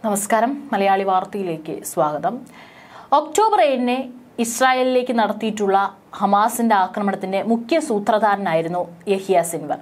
നമസ്കാരം മലയാളി വാർത്തയിലേക്ക് സ്വാഗതം ഒക്ടോബർ ഏഴിന് ഇസ്രായേലിലേക്ക് നടത്തിയിട്ടുള്ള ഹമാസിന്റെ ആക്രമണത്തിന്റെ മുഖ്യ സൂത്രധാരനായിരുന്നു യഹിയ സിൻവർ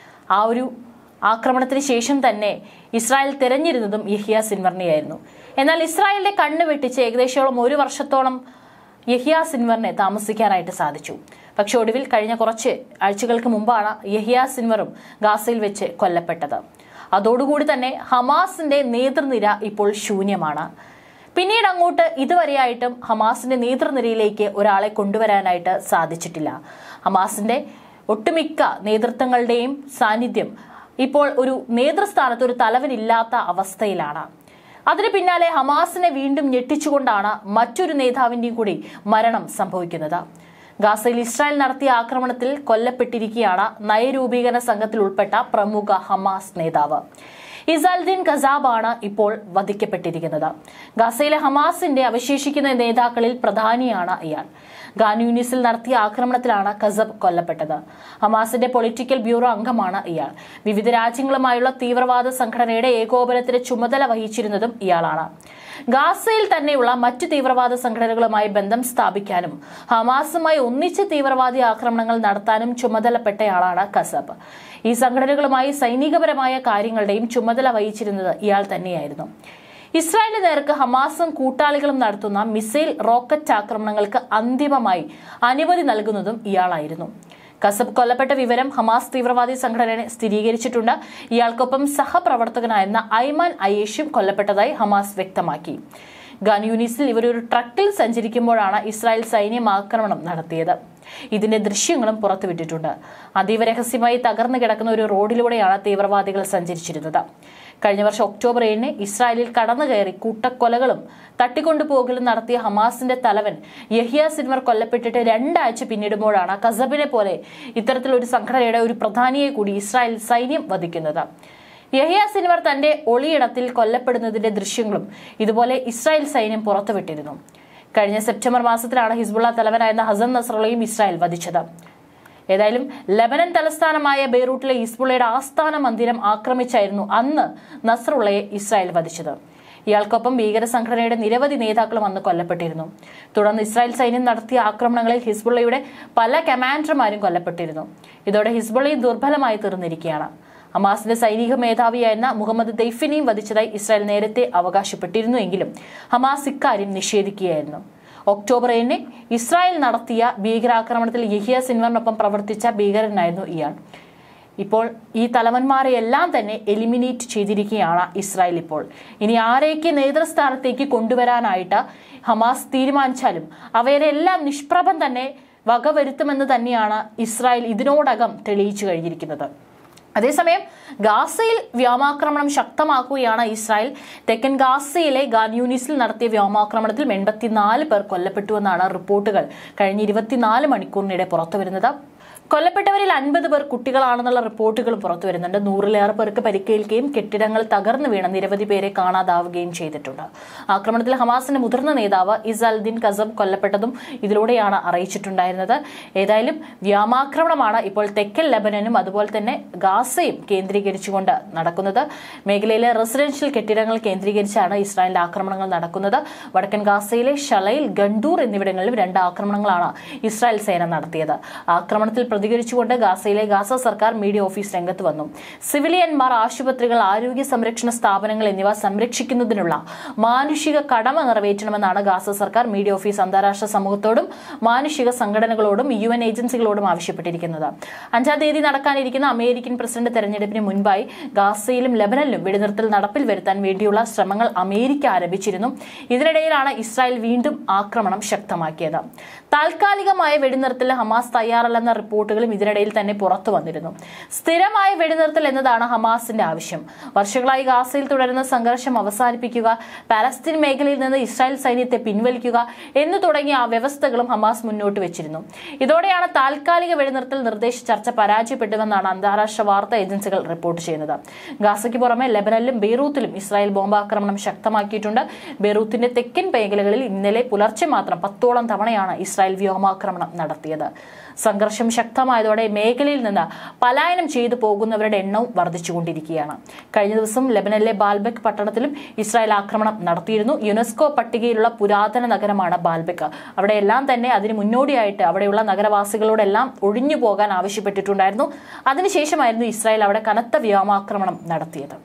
ആ ഒരു ആക്രമണത്തിന് ശേഷം തന്നെ ഇസ്രായേൽ തിരഞ്ഞിരുന്നതും യഹിയ സിൻവറിനെയായിരുന്നു എന്നാൽ ഇസ്രായേലിന്റെ കണ്ണ് വെട്ടിച്ച് ഏകദേശം ഒരു വർഷത്തോളം യഹിയ സിൻവറിനെ താമസിക്കാനായിട്ട് സാധിച്ചു പക്ഷെ ഒടുവിൽ കഴിഞ്ഞ കുറച്ച് ആഴ്ചകൾക്ക് മുമ്പാണ് യഹിയ സിൻവറും ഗാസയിൽ വെച്ച് കൊല്ലപ്പെട്ടത് അതോടുകൂടി തന്നെ ഹമാസിന്റെ നേതൃനിര ഇപ്പോൾ ശൂന്യമാണ് പിന്നീട് അങ്ങോട്ട് ഇതുവരെയായിട്ടും ഹമാസിന്റെ നേതൃനിരയിലേക്ക് ഒരാളെ കൊണ്ടുവരാനായിട്ട് സാധിച്ചിട്ടില്ല ഹമാസിന്റെ ഒട്ടുമിക്ക നേതൃത്വങ്ങളുടെയും സാന്നിധ്യം ഇപ്പോൾ ഒരു നേതൃസ്ഥാനത്ത് ഒരു തലവനില്ലാത്ത അവസ്ഥയിലാണ് അതിന് പിന്നാലെ ഹമാസിനെ വീണ്ടും ഞെട്ടിച്ചുകൊണ്ടാണ് മറ്റൊരു നേതാവിന്റെയും കൂടി മരണം സംഭവിക്കുന്നത് ഗാസയിൽ ഇസ്രായേൽ നടത്തിയ ആക്രമണത്തിൽ കൊല്ലപ്പെട്ടിരിക്കുകയാണ് നയരൂപീകരണ സംഘത്തിൽ ഉൾപ്പെട്ട പ്രമുഖ ഹമാസ് നേതാവ് ഇസാൽദീൻ ഖസാബാണ് ഇപ്പോൾ വധിക്കപ്പെട്ടിരിക്കുന്നത് ഗാസയിലെ ഹമാസിന്റെ അവശേഷിക്കുന്ന നേതാക്കളിൽ പ്രധാനിയാണ് ഇയാൾ ഗാനൂനിസിൽ നടത്തിയ ആക്രമണത്തിലാണ് ഖസബ് കൊല്ലപ്പെട്ടത് ഹമാസിന്റെ പൊളിറ്റിക്കൽ ബ്യൂറോ അംഗമാണ് ഇയാൾ വിവിധ രാജ്യങ്ങളുമായുള്ള തീവ്രവാദ സംഘടനയുടെ ഏകോപനത്തിന് ചുമതല വഹിച്ചിരുന്നതും ഇയാളാണ് ഗാസയിൽ തന്നെയുള്ള മറ്റു തീവ്രവാദ സംഘടനകളുമായി ബന്ധം സ്ഥാപിക്കാനും ഹമാസുമായി ഒന്നിച്ച് തീവ്രവാദി ആക്രമണങ്ങൾ നടത്താനും ചുമതലപ്പെട്ടയാളാണ് കസബ് ഈ സംഘടനകളുമായി സൈനികപരമായ കാര്യങ്ങളുടെയും ചുമതല വഹിച്ചിരുന്നത് ഇയാൾ തന്നെയായിരുന്നു ഇസ്രായേലിന് നേർക്ക് ഹമാസും കൂട്ടാളികളും നടത്തുന്ന മിസൈൽ റോക്കറ്റ് ആക്രമണങ്ങൾക്ക് അന്തിമമായി അനുമതി നൽകുന്നതും ഇയാളായിരുന്നു കസബ് കൊല്ലപ്പെട്ട വിവരം ഹമാസ് തീവ്രവാദി സംഘടന സ്ഥിരീകരിച്ചിട്ടുണ്ട് ഇയാൾക്കൊപ്പം സഹപ്രവർത്തകനായിരുന്ന ഐമാൻ അയേഷും കൊല്ലപ്പെട്ടതായി ഹമാസ് വ്യക്തമാക്കി ഗാൻയൂനിസിൽ ഇവർ ഒരു ട്രക്കിൽ സഞ്ചരിക്കുമ്പോഴാണ് ഇസ്രായേൽ സൈന്യം ആക്രമണം നടത്തിയത് ഇതിന്റെ ദൃശ്യങ്ങളും പുറത്തുവിട്ടിട്ടുണ്ട് അതീവ രഹസ്യമായി തകർന്നു കിടക്കുന്ന ഒരു റോഡിലൂടെയാണ് തീവ്രവാദികൾ സഞ്ചരിച്ചിരുന്നത് കഴിഞ്ഞ വർഷം ഒക്ടോബർ ഏഴിന് ഇസ്രായേലിൽ കടന്നു കയറി കൂട്ടക്കൊലകളും തട്ടിക്കൊണ്ടുപോകലും നടത്തിയ ഹമാസിന്റെ തലവൻ യഹിയ സിൻവർ കൊല്ലപ്പെട്ടിട്ട് രണ്ടാഴ്ച പിന്നിടുമ്പോഴാണ് കസബിനെ പോലെ ഇത്തരത്തിലൊരു സംഘടനയുടെ ഒരു പ്രധാനിയെ കൂടി ഇസ്രായേൽ സൈന്യം വധിക്കുന്നത് യഹിയ സിൻവർ തന്റെ ഒളിയിടത്തിൽ കൊല്ലപ്പെടുന്നതിന്റെ ദൃശ്യങ്ങളും ഇതുപോലെ ഇസ്രായേൽ സൈന്യം പുറത്തുവിട്ടിരുന്നു കഴിഞ്ഞ സെപ്റ്റംബർ മാസത്തിലാണ് ഹിസ്ബുള്ള തലവനായിരുന്ന ഹസൻ നസ്രളയും ഇസ്രായേൽ വധിച്ചത് ഏതായാലും ലബനൻ തലസ്ഥാനമായ ബെയ്റൂട്ടിലെ ഹിസ്ബുള്ളയുടെ ആസ്ഥാന മന്ദിരം ആക്രമിച്ചായിരുന്നു അന്ന് നസ്രുള്ളയെ ഇസ്രായേൽ വധിച്ചത് ഇയാൾക്കൊപ്പം ഭീകര സംഘടനയുടെ നിരവധി നേതാക്കളും അന്ന് കൊല്ലപ്പെട്ടിരുന്നു തുടർന്ന് ഇസ്രായേൽ സൈന്യം നടത്തിയ ആക്രമണങ്ങളിൽ ഹിസ്ബുള്ളയുടെ പല കമാൻഡർമാരും കൊല്ലപ്പെട്ടിരുന്നു ഇതോടെ ഹിസ്ബുള്ളയും ദുർബലമായി തീർന്നിരിക്കുകയാണ് ഹമാസിന്റെ സൈനിക മേധാവിയായിരുന്ന മുഹമ്മദ് ദൈഫിനെയും വധിച്ചതായി ഇസ്രായേൽ നേരത്തെ അവകാശപ്പെട്ടിരുന്നുവെങ്കിലും ഹമാസ് ഇക്കാര്യം നിഷേധിക്കുകയായിരുന്നു ഒക്ടോബർ ഏഴിന് ഇസ്രായേൽ നടത്തിയ ഭീകരാക്രമണത്തിൽ യഹിയ സിൻവറിനൊപ്പം പ്രവർത്തിച്ച ഭീകരനായിരുന്നു ഇയാൾ ഇപ്പോൾ ഈ തലവന്മാരെയെല്ലാം തന്നെ എലിമിനേറ്റ് ചെയ്തിരിക്കുകയാണ് ഇസ്രായേൽ ഇപ്പോൾ ഇനി ആരെയൊക്കെ നേതൃസ്ഥാനത്തേക്ക് കൊണ്ടുവരാനായിട്ട് ഹമാസ് തീരുമാനിച്ചാലും അവരെല്ലാം നിഷ്പ്രഭം തന്നെ വകവരുത്തുമെന്ന് തന്നെയാണ് ഇസ്രായേൽ ഇതിനോടകം തെളിയിച്ചു കഴിഞ്ഞിരിക്കുന്നത് അതേസമയം ഗാസയിൽ വ്യോമാക്രമണം ശക്തമാക്കുകയാണ് ഇസ്രായേൽ തെക്കൻ ഗാസയിലെ ഗാൻയൂനിസിൽ നടത്തിയ വ്യോമാക്രമണത്തിൽ എൺപത്തിനാല് പേർ കൊല്ലപ്പെട്ടുവെന്നാണ് റിപ്പോർട്ടുകൾ കഴിഞ്ഞ ഇരുപത്തിനാല് മണിക്കൂറിനിടെ പുറത്തുവരുന്നത് കൊല്ലപ്പെട്ടവരിൽ അൻപത് പേർ കുട്ടികളാണെന്നുള്ള റിപ്പോർട്ടുകളും പുറത്തു വരുന്നുണ്ട് നൂറിലേറെ പേർക്ക് പരിക്കേൽക്കുകയും കെട്ടിടങ്ങൾ തകർന്നു വീണ നിരവധി പേരെ കാണാതാവുകയും ചെയ്തിട്ടുണ്ട് ആക്രമണത്തിൽ ഹമാസിന്റെ മുതിർന്ന നേതാവ് ഇസാൽദ്ദീൻ കസം കൊല്ലപ്പെട്ടതും ഇതിലൂടെയാണ് അറിയിച്ചിട്ടുണ്ടായിരുന്നത് ഏതായാലും വ്യോമാക്രമണമാണ് ഇപ്പോൾ തെക്കൻ ലബനനും അതുപോലെ തന്നെ ഗാസയും കേന്ദ്രീകരിച്ചുകൊണ്ട് നടക്കുന്നത് മേഖലയിലെ റെസിഡൻഷ്യൽ കെട്ടിടങ്ങൾ കേന്ദ്രീകരിച്ചാണ് ഇസ്രായേലിന്റെ ആക്രമണങ്ങൾ നടക്കുന്നത് വടക്കൻ ഗാസയിലെ ഷലയിൽ ഗണ്ടൂർ എന്നിവിടങ്ങളിലും രണ്ട് ആക്രമണങ്ങളാണ് ഇസ്രായേൽ സേന നടത്തിയത് ആക്രമണത്തിൽ പ്രതികരിച്ചുകൊണ്ട് ഗാസയിലെ ഗാസ സർക്കാർ മീഡിയ ഓഫീസ് രംഗത്ത് വന്നു സിവിലിയന്മാർ ആശുപത്രികൾ ആരോഗ്യ സംരക്ഷണ സ്ഥാപനങ്ങൾ എന്നിവ സംരക്ഷിക്കുന്നതിനുള്ള മാനുഷിക കടമ നിറവേറ്റണമെന്നാണ് ഗാസ സർക്കാർ മീഡിയ ഓഫീസ് അന്താരാഷ്ട്ര സമൂഹത്തോടും മാനുഷിക സംഘടനകളോടും യു എൻ ഏജൻസികളോടും ആവശ്യപ്പെട്ടിരിക്കുന്നത് അഞ്ചാം തീയതി നടക്കാനിരിക്കുന്ന അമേരിക്കൻ പ്രസിഡന്റ് തെരഞ്ഞെടുപ്പിന് മുൻപായി ഗാസയിലും ലബനനിലും വെടിനിർത്തൽ നടപ്പിൽ വരുത്താൻ വേണ്ടിയുള്ള ശ്രമങ്ങൾ അമേരിക്ക ആരംഭിച്ചിരുന്നു ഇതിനിടയിലാണ് ഇസ്രായേൽ വീണ്ടും ആക്രമണം ശക്തമാക്കിയത് താൽക്കാലികമായ വെടിനിർത്തൽ ഹമാസ് തയ്യാറല്ലെന്ന റിപ്പോർട്ടുകളും ഇതിനിടയിൽ തന്നെ പുറത്തു വന്നിരുന്നു സ്ഥിരമായ വെടിനിർത്തൽ എന്നതാണ് ഹമാസിന്റെ ആവശ്യം വർഷങ്ങളായി ഗാസയിൽ തുടരുന്ന സംഘർഷം അവസാനിപ്പിക്കുക പാലസ്തീൻ മേഖലയിൽ നിന്ന് ഇസ്രായേൽ സൈന്യത്തെ പിൻവലിക്കുക എന്നു തുടങ്ങിയ ആ വ്യവസ്ഥകളും ഹമാസ് മുന്നോട്ട് വെച്ചിരുന്നു ഇതോടെയാണ് താൽക്കാലിക വെടിനിർത്തൽ നിർദ്ദേശ ചർച്ച പരാജയപ്പെട്ടുവെന്നാണ് അന്താരാഷ്ട്ര വാർത്താ ഏജൻസികൾ റിപ്പോർട്ട് ചെയ്യുന്നത് ഗാസയ്ക്ക് പുറമെ ലെബനനിലും ബെയ്റൂത്തിലും ഇസ്രായേൽ ബോംബാക്രമണം ശക്തമാക്കിയിട്ടുണ്ട് ബെയ്റൂത്തിന്റെ തെക്കൻ മേഖലകളിൽ ഇന്നലെ പുലർച്ചെ മാത്രം പത്തോളം തവണയാണ് ഇസ്രായേൽ വ്യോമാക്രമണം നടത്തിയത് സംഘർഷം ശക്തമായതോടെ മേഖലയിൽ നിന്ന് പലായനം ചെയ്തു പോകുന്നവരുടെ എണ്ണവും വർദ്ധിച്ചുകൊണ്ടിരിക്കുകയാണ് കഴിഞ്ഞ ദിവസം ലെബനനിലെ ബാൽബെക് പട്ടണത്തിലും ഇസ്രായേൽ ആക്രമണം നടത്തിയിരുന്നു യുനെസ്കോ പട്ടികയിലുള്ള പുരാതന നഗരമാണ് ബാൽബെക് അവിടെയെല്ലാം തന്നെ അതിന് മുന്നോടിയായിട്ട് അവിടെയുള്ള നഗരവാസികളോടെല്ലാം ഒഴിഞ്ഞു പോകാൻ ആവശ്യപ്പെട്ടിട്ടുണ്ടായിരുന്നു അതിനുശേഷമായിരുന്നു ഇസ്രായേൽ അവിടെ കനത്ത വ്യോമാക്രമണം നടത്തിയത്